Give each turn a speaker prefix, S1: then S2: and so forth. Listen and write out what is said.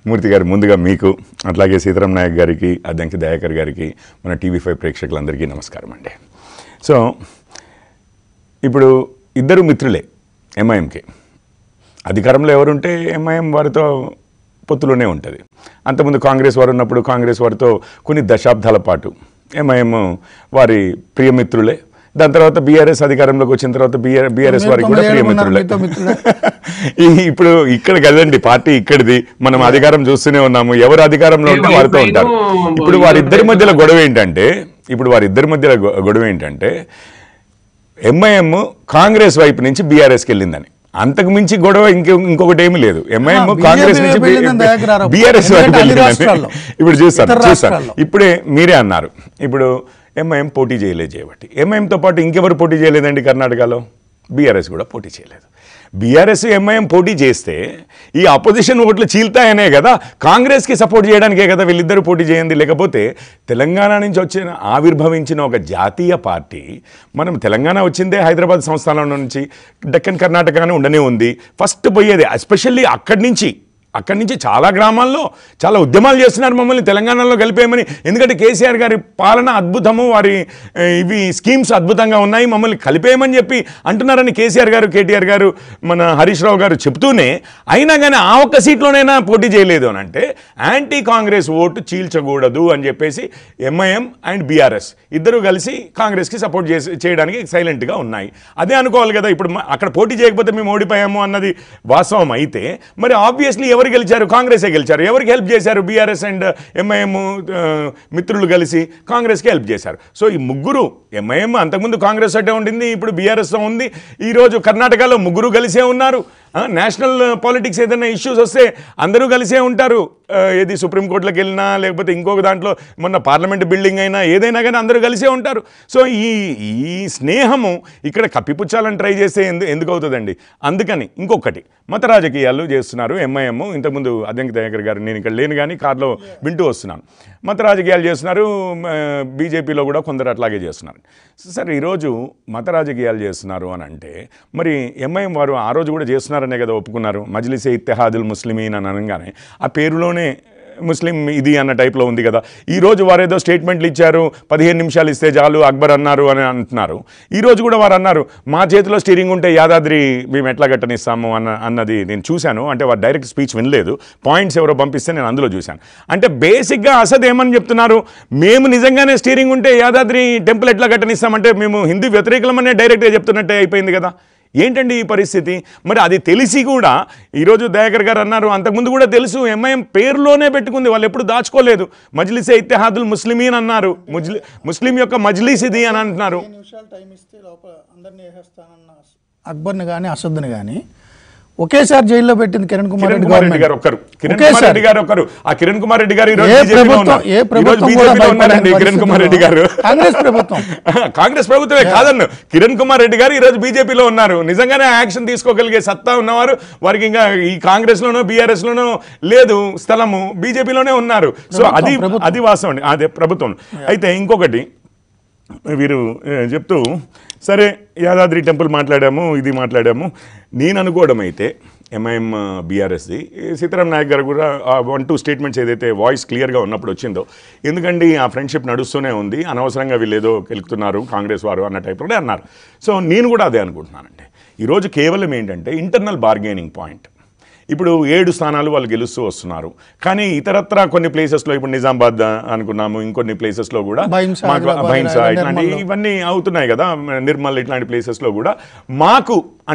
S1: మూర్తి గారు ముందుగా మీకు అట్లాగే సీతారాం నాయక్ గారికి అద్దంకి దయాకర్ గారికి మన టీవీ ఫైవ్ ప్రేక్షకులందరికీ నమస్కారం అండి సో ఇప్పుడు ఇద్దరు మిత్రులే ఎంఐఎంకి అధికారంలో ఎవరుంటే ఎంఐఎం వారితో పొత్తులోనే ఉంటుంది అంతకుముందు కాంగ్రెస్ వారు ఉన్నప్పుడు కాంగ్రెస్ వారితో కొన్ని దశాబ్దాల పాటు ఎంఐఎం వారి ప్రియమిత్రులే దాని తర్వాత బీఆర్ఎస్ అధికారంలోకి వచ్చిన తర్వాత బీఆర్ బీఆర్ఎస్ వారికి కూడా
S2: తొమ్మిది ఏళ్ళు ఉన్నారు
S1: ప్రియమిత్రులే
S2: మీతో మిత్రులే.
S1: ఈ- ఇప్పుడు ఇక్కడ కదండి పార్టీ ఇక్కడిది మనం అధికారం చూస్తూనే ఉన్నాము ఎవరు అధికారంలో ఉంటే
S3: మీరు-
S1: వారితో
S3: మీరు
S1: ఉంటారు ఇప్పుడు వారిద్దరి మధ్యలో గొడవ ఏంటంటే ఇప్పుడు వారిద్దరి మధ్యలో గొ- గొడవ ఏంటంటే ఎంఐఎం కాంగ్రెస్ వైపు నుంచి బీఆర్ఎస్కి వెళ్ళిందని అంతకు మించి గొడవ ఇంకో ఇంకొకటి ఏమీ లేదు ఎంఐఎం
S2: ఆ,
S1: కాంగ్రెస్
S2: BJP
S1: నుంచి
S2: వైపు వెళ్ళిందని దయాకర్ గారు
S1: బీఆర్ఎస్ వైపు
S2: ఎందుకంటే అన్ని
S1: వెళ్ళిందని
S2: రాష్ట్రాల్లో.
S1: ఇప్పుడు చూస్తాను
S2: ఇతర
S1: చూస్తాను
S2: రాష్ట్రాల్లో.
S1: ఇప్పుడే మీరే అన్నారు ఇప్పుడు ఎంఐఎం పోటీ చేయలేదు చేయబట్టి ఎంఐఎంతో పాటు ఇంకెవరు పోటీ చేయలేదండి కర్ణాటకలో బీఆర్ఎస్ కూడా పోటీ చేయలేదు బీఆర్ఎస్ ఎంఐఎం పోటీ చేస్తే ఈ అపోజిషన్ ఓట్లు చీల్తాయనే కదా కాంగ్రెస్కి సపోర్ట్ చేయడానికే కదా వీళ్ళిద్దరూ పోటీ చేయండి లేకపోతే తెలంగాణ నుంచి వచ్చిన ఆవిర్భవించిన ఒక జాతీయ పార్టీ మనం తెలంగాణ వచ్చిందే హైదరాబాద్ సంస్థానం నుంచి డెక్కన్ కర్ణాటకనే ఉండనే ఉంది ఫస్ట్ పోయేది ఎస్పెషల్లీ అక్కడి నుంచి అక్కడి నుంచి చాలా గ్రామాల్లో చాలా ఉద్యమాలు చేస్తున్నారు మమ్మల్ని తెలంగాణలో కలిపేయమని ఎందుకంటే కేసీఆర్ గారి పాలన అద్భుతము వారి ఏ, ఇవి స్కీమ్స్ అద్భుతంగా ఉన్నాయి మమ్మల్ని కలిపేయమని చెప్పి అంటున్నారని కేసీఆర్ గారు కేటీఆర్ గారు మన హరీష్ రావు గారు చెప్తూనే అయినా కానీ ఆ ఒక్క సీట్లోనైనా పోటీ చేయలేదు అని అంటే యాంటీ కాంగ్రెస్ ఓటు చీల్చకూడదు అని చెప్పేసి ఎంఐఎం అండ్ బీఆర్ఎస్ ఇద్దరు కలిసి కాంగ్రెస్కి సపోర్ట్ చేసి చేయడానికి సైలెంట్గా ఉన్నాయి అదే అనుకోవాలి కదా ఇప్పుడు మ- అక్కడ పోటీ చేయకపోతే మేము ఓడిపోయాము అన్నది వాస్తవం అయితే మరి ఆబ్వియస్లీ ఎవరు గెలిచారు కాంగ్రెసే గెలిచారు ఎవరికి హెల్ప్ చేశారు బీఆర్ఎస్ అండ్ ఎంఐఎం మిత్రులు కలిసి కాంగ్రెస్కి హెల్ప్ చేశారు సో ఈ ముగ్గురు ఎంఐఎం అంతకుముందు కాంగ్రెస్ అట్టే ఉండింది ఇప్పుడు బీఆర్ఎస్తో ఉంది ఈరోజు కర్ణాటకలో ముగ్గురు కలిసే ఉన్నారు ఆ, నేషనల్ పాలిటిక్స్ ఏదైనా ఇష్యూస్ వస్తే అందరూ కలిసే ఉంటారు ఆ, ఏది సుప్రీంకోర్టులోకి వెళ్ళినా లేకపోతే ఇంకొక దాంట్లో మొన్న పార్లమెంట్ బిల్డింగ్ అయినా ఏదైనా కానీ అందరూ కలిసే ఉంటారు సో ఈ ఈ స్నేహము ఇక్కడ కప్పిపుచ్చాలని ట్రై చేస్తే ఎందు ఎందుకు అవుతుందండి అందుకని ఇంకొకటి మత రాజకీయాలు చేస్తున్నారు ఎంఐఎం ఇంతకుముందు అద్దంకి దయాకర్ గారు నేను ఇక్కడ లేను కానీ కార్లో వింటూ వస్తున్నాను మత రాజకీయాలు చేస్తున్నారు బీజేపీలో కూడా కొందరు అట్లాగే చేస్తున్నారు సరే ఈరోజు మత రాజకీయాలు చేస్తున్నారు అని అంటే మరి ఎంఐఎం వారు ఆ రోజు కూడా చేస్తున్నారనే కదా ఒప్పుకున్నారు మజ్లిసే ఇత్తెహాదుల్ ముస్లిమీన్ అని అనగానే ఆ పేరులోనే ముస్లిం ఇది అన్న టైప్లో ఉంది కదా ఈ రోజు వారు ఏదో స్టేట్మెంట్లు ఇచ్చారు పదిహేను నిమిషాలు ఇస్తే చాలు అక్బర్ అన్నారు అని అంటున్నారు ఈ రోజు కూడా వారు అన్నారు మా చేతిలో స్టీరింగ్ ఉంటే యాదాద్రి మేము ఎట్లా కట్టనిస్తాము అన్న అన్నది నేను చూశాను అంటే వారు డైరెక్ట్ స్పీచ్ వినలేదు పాయింట్స్ ఎవరో పంపిస్తే నేను అందులో చూశాను అంటే బేసిక్గా అసద్ ఏమని చెప్తున్నారు మేము నిజంగానే స్టీరింగ్ ఉంటే యాదాద్రి టెంపుల్ ఎట్లా కట్టనిస్తామంటే మేము హిందూ వ్యతిరేకులమనే డైరెక్ట్గా చెప్తున్నట్టే అయిపోయింది కదా ఏంటండి ఈ పరిస్థితి మరి అది తెలిసి కూడా ఈరోజు దయాకర్ గారు అన్నారు అంతకుముందు కూడా తెలుసు ఎంఐఎం పేరులోనే పెట్టుకుంది వాళ్ళు ఎప్పుడు దాచుకోలేదు మజ్లిసే ఇత్తెహాదుల్ ముస్లిమీన్ అన్నారు ముజ్లి ముస్లిం యొక్క మజ్లిస్ ఇది అని అంటున్నారు
S2: పదిహేను నిమిషాలు టైం ఇస్తే లోపల అందరినీ వేసేస్తానన్న అక్బర్ని కానీ అసద్ని కానీ ఒకేసారి జైల్లో పెట్టింది కిరణ్ కుమార్
S1: కిరణ్
S2: రెడ్డి
S1: కుమార్ రెడ్డి గారు
S2: గవర్నమెంట్
S1: ఒక్కరు కిరణ్
S2: ఒకేసారి.
S1: కుమార్ రెడ్డి గారు ఒక్కరు ఆ కిరణ్ కుమార్ రెడ్డి గారు ఈరోజు
S2: ఏ
S1: BJP లో
S2: ప్రభుత్వం
S1: ఉన్నారు.
S2: ఏ
S1: ఈరోజు
S2: ప్రభుత్వం
S1: BJP
S2: కూడా
S1: లో ఉన్నారండి
S2: భయపడని
S1: కిరణ్ కుమార్ రెడ్డి గారు
S2: పరిస్థితుల్లో కాంగ్రెస్ ప్రభుత్వం
S1: కాంగ్రెస్ ప్రభుత్వమే కాదన్ను కిరణ్ కుమార్ రెడ్డి గారు ఈరోజు బీజేపీలో ఉన్నారు నిజంగానే యాక్షన్ తీసుకోగలిగే సత్తా ఉన్నవారు వారికి ఇంకా ఈ కాంగ్రెస్ లోనో బీఆర్ఎస్ లోనో లేదు స్థలము బీజేపీలోనే ఉన్నారు సో
S2: ప్రభుత్వం,
S1: అది
S2: ప్రభుత్వం.
S1: అది వాస్తవం అండి అదే ప్రభుత్వం అయితే ఇంకొకటి వీరు ఏ, చెప్తూ సరే యాదాద్రి టెంపుల్ మాట్లాడాము ఇది మాట్లాడాము నేను అనుకోవడం అయితే ఎంఐఎం బీఆర్ఎస్ది సీతారాం నాయక్ గారు కూడా ఆ వన్ టూ స్టేట్మెంట్స్ ఏదైతే వాయిస్ క్లియర్గా ఉన్నప్పుడు వచ్చిందో ఎందుకంటే ఆ ఫ్రెండ్షిప్ నడుస్తూనే ఉంది అనవసరంగా వీళ్ళు ఏదో కెలుకుతున్నారు కాంగ్రెస్ వారు అన్న టైప్లోనే అన్నారు సో నేను కూడా అదే అనుకుంటున్నానండి ఈరోజు కేవలం ఏంటంటే ఇంటర్నల్ బార్గెనింగ్ పాయింట్ ఇప్పుడు ఏడు స్థానాలు వాళ్ళు గెలుస్తూ వస్తున్నారు కానీ ఇతరత్ర కొన్ని ప్లేసెస్లో ఇప్పుడు నిజామాబాద్ అనుకున్నాము ఇంకొన్ని ప్లేసెస్లో కూడా
S2: భైంసా,
S1: మాకు
S2: హైదరాబాద్,
S1: భైంసా ఇట్లాంటి
S2: నిర్మల్లో.
S1: ఇవన్నీ అవుతున్నాయి కదా నిర్మల్ ఇట్లాంటి ప్లేసెస్లో కూడా మాకు